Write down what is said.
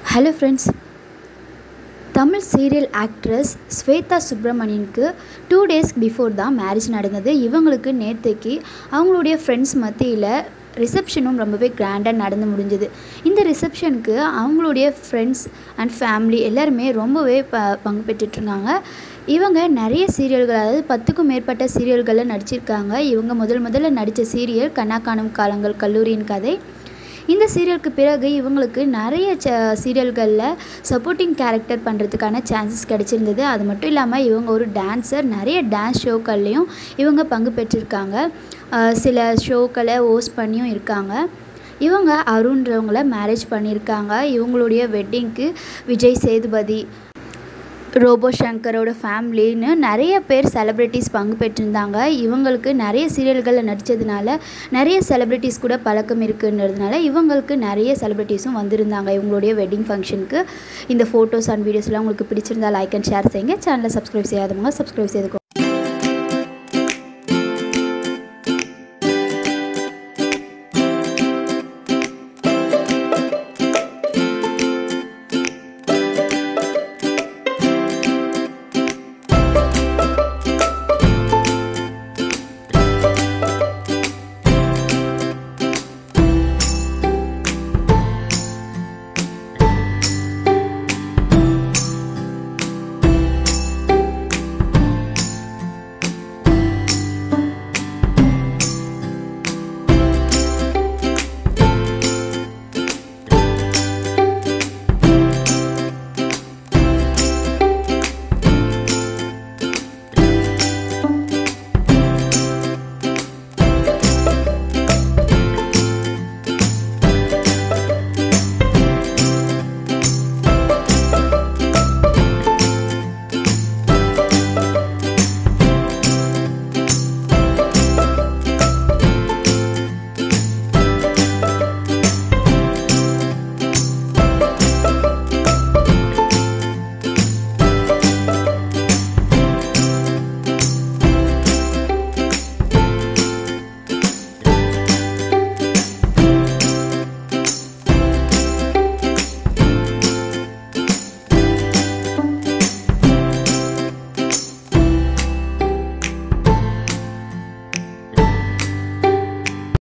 hello friends Tamil serial actress Shweta சுப்ரமணியனுக்கு two days before தான் marriage நடந்தது இவங்களுக்கு நேற்றுக்கு அவங்களுடைய ஃப்ரெண்ட்ஸ் மத்தியில் ரிசப்ஷனும் ரொம்பவே கிராண்டாக நடந்து முடிஞ்சுது இந்த ரிசப்ஷனுக்கு அவங்களுடைய ஃப்ரெண்ட்ஸ் அண்ட் ஃபேமிலி எல்லாருமே ரொம்பவே ப பங்கு பெற்றுட்ருந்தாங்க இவங்க நிறைய சீரியல்கள் அதாவது பத்துக்கும் மேற்பட்ட சீரியல்களில் நடிச்சிருக்காங்க இவங்க முதல் முதல்ல நடித்த சீரியல் கண்ணா காணும் காலங்கள் கல்லூரியின் கதை இந்த சீரியலுக்கு பிறகு இவங்களுக்கு நிறைய ச சீரியல்களில் சப்போர்ட்டிங் கேரக்டர் பண்ணுறதுக்கான சான்சஸ் கிடச்சிருந்தது அது மட்டும் இல்லாமல் இவங்க ஒரு டான்ஸர் நிறைய டான்ஸ் ஷோக்கள்லேயும் இவங்க பங்கு பெற்றிருக்காங்க சில ஷோக்களை ஹோஸ்ட் பண்ணியும் இருக்காங்க இவங்க அருண்ன்றவங்கள மேரேஜ் பண்ணியிருக்காங்க இவங்களுடைய வெட்டிங்க்கு விஜய் சேதுபதி ரோபோ சங்கரோட ஃபேமிலின்னு நிறைய பேர் செலிப்ரிட்டிஸ் பங்கு பெற்றிருந்தாங்க இவங்களுக்கு நிறைய சீரியல்களில் நடித்ததுனால நிறைய செலிப்ரிட்டிஸ் கூட பழக்கம் இருக்குன்றதுனால இவங்களுக்கு நிறைய செலிப்ரிட்டிஸும் வந்திருந்தாங்க இவங்களுடைய வெட்டிங் ஃபங்க்ஷனுக்கு இந்த ஃபோட்டோஸ் அண்ட் வீடியோஸ்லாம் உங்களுக்கு பிடிச்சிருந்தா லைக் அண்ட் ஷேர் செய்யுங்க சேனலை சப்ஸ்கிரைப் செய்யாதவங்க சப்ஸ்கிரைப் செய்துக்கோங்க